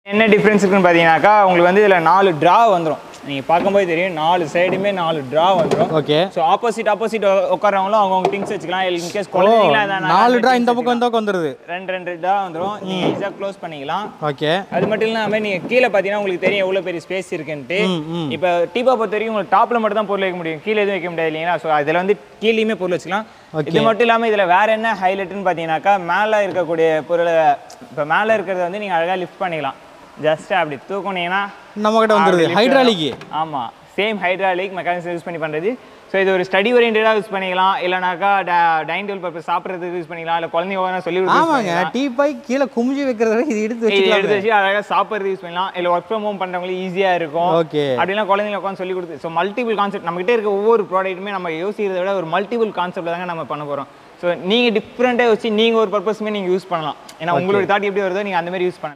என்ன டிஃப்ரென்ஸ் இருக்குன்னு பார்த்தீங்கன்னாக்கா உங்களுக்கு வந்து இதில் நாலு ட்ரா வந்துடும் நீங்கள் பார்க்கும்போது தெரியும் நாலு சைடுமே நாலு ட்ரா வந்துடும் ஓகே ஸோ ஆப்போசிட் ஆப்போசிட் உட்காரவங்களும் அவங்கவுங்க திங்ஸ் வச்சுக்கலாம் இன்கேஸ் குழந்தைங்களா எதனா நாலு ட்ரா இந்த பக்கம் இந்த பக்கம் வந்துடுது ரெண்டு ரெண்டு ட்ரா வந்துடும் நீங்கள் ஈஸியாக க்ளோஸ் பண்ணிக்கலாம் ஓகே அது மட்டும் இல்லாமல் நீங்கள் கீழே பார்த்தீங்கன்னா உங்களுக்கு தெரியும் எவ்வளோ பெரிய ஸ்பேஸ் இருக்குன்ட்டு இப்போ டீப்பா பொறுத்த வரைக்கும் உங்களுக்கு டாப்பில் மட்டும் தான் பொருள் வைக்க முடியும் கீழே எதுவும் வைக்க முடியாது இல்லைங்களா ஸோ அதில் வந்து கீழேயுமே பொருள் வச்சுக்கலாம் இது மட்டும் இல்லாமல் இதில் வேற என்ன ஹைலைட்னு பார்த்தீங்கன்னாக்கா மேலே இருக்கக்கூடிய பொருளை இப்போ மேலே இருக்கிறத வந்து நீங்கள் அழகாக லிஃப்ட் பண்ணிக்கலாம் ஜஸ்ட் அப்படி தூக்குனீங்கன்னா நம்ம கிட்ட வந்துடுது ஹைட்ராலிக்கு ஆமாம் சேம் ஹைட்ராலிக் மெக்கானிக்ஸ் யூஸ் பண்ணி பண்ணுறது ஸோ இது ஒரு ஸ்டடி ஓரியன்டாக யூஸ் பண்ணிக்கலாம் இல்லைனாக்கா டைனிங் டேபிள் பர்பஸ் சாப்பிட்றதுக்கு யூஸ் பண்ணிக்கலாம் இல்லை குழந்தைங்க வேணா சொல்லி கொடுத்து use ஆமாங்க பண்ணிக்கலாம். டீ பாய் கீழே குமிஞ்சு வைக்கிறத விட இது எடுத்து இது வச்சுக்கலாம் எடுத்து வச்சு அழகாக சாப்பிட்றது யூஸ் பண்ணலாம் இல்லை ஒர்க் ஃப்ரம் ஹோம் பண்ணுறவங்களுக்கு ஈஸியாக இருக்கும் ஓகே அப்படின்னா குழந்தைங்க உட்காந்து சொல்லி கொடுத்து ஸோ மல்டிபிள் கான்செப்ட் நம்மகிட்ட இருக்க ஒவ்வொரு ப்ராடக்ட்டுமே நம்ம யோசிக்கிறத விட ஒரு மல்டிபிள் கான்செப்ட் தாங்க நம்ம பண்ண போகிறோம் ஸோ நீங்கள் டிஃப்ரெண்ட்டாக வச்சு நீங்கள் ஒரு பர்பஸ்மே நீங்கள் யூஸ் பண்ணலாம் ஏன்னா உங்களோட தாட் எப்படி வருதோ நீங்கள் அந்த மாதிரி யூஸ் பண்ணலாம்